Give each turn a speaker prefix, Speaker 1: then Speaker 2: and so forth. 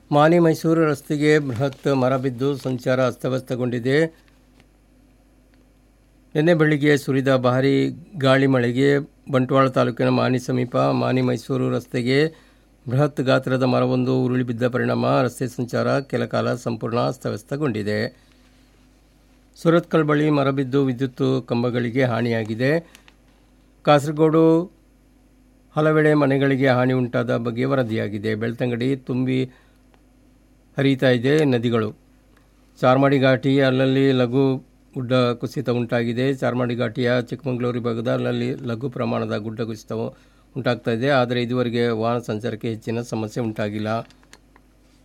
Speaker 1: ಮಾನಿ ಮೈಸೂರು ರಸ್ತೆಗೆ ಬೃಹತ್ ಮರ ಬಿದ್ದು ಸಂಚಾರ ಅಸ್ತವ್ಯಸ್ತಗೊಂಡಿದೆ ನಿನ್ನೆ ಬೆಳಿಗ್ಗೆ ಸುರಿದ ಭಾರೀ ಗಾಳಿ ಮಳೆಗೆ ಬಂಟ್ವಾಳ ತಾಲೂಕಿನ ಮಾನಿ ಸಮೀಪ ಮಾನಿ ಮೈಸೂರು ರಸ್ತೆಗೆ ಬೃಹತ್ ಗಾತ್ರದ ಮರವೊಂದು ಉರುಳಿ ಬಿದ್ದ ಪರಿಣಾಮ ರಸ್ತೆ ಸಂಚಾರ ಕೆಲಕಾಲ ಸಂಪೂರ್ಣ ಅಸ್ತವ್ಯಸ್ತಗೊಂಡಿದೆ ಸುರತ್ಕಲ್ ಬಳಿ ಮರ ಬಿದ್ದು ವಿದ್ಯುತ್ ಕಂಬಗಳಿಗೆ ಹಾನಿಯಾಗಿದೆ ಕಾಸರಗೋಡು ಹಲವೆಡೆ ಮನೆಗಳಿಗೆ ಹಾನಿ ಉಂಟಾದ ಬಗ್ಗೆ ವರದಿಯಾಗಿದೆ ಬೆಳ್ತಂಗಡಿ ತುಂಬಿ ಹರಿತಾ ಇದೆ ನದಿಗಳು ಚಾರ್ಮಾಡಿ ಘಾಟಿ ಅಲ್ಲಲ್ಲಿ ಲಘು ಗುಡ್ಡ ಕುಸಿತ ಉಂಟಾಗಿದೆ ಚಾರ್ಮಾಡಿ ಘಾಟಿಯ ಚಿಕ್ಕಮಗಳೂರು ಭಾಗದ ಅಲ್ಲಲ್ಲಿ ಲಘು ಪ್ರಮಾಣದ ಗುಡ್ಡ ಕುಸಿತ ಉಂಟಾಗ್ತಾ ಇದೆ ಆದರೆ ಇದುವರೆಗೆ ವಾಹನ ಸಂಚಾರಕ್ಕೆ ಹೆಚ್ಚಿನ ಸಮಸ್ಯೆ ಉಂಟಾಗಿಲ್ಲ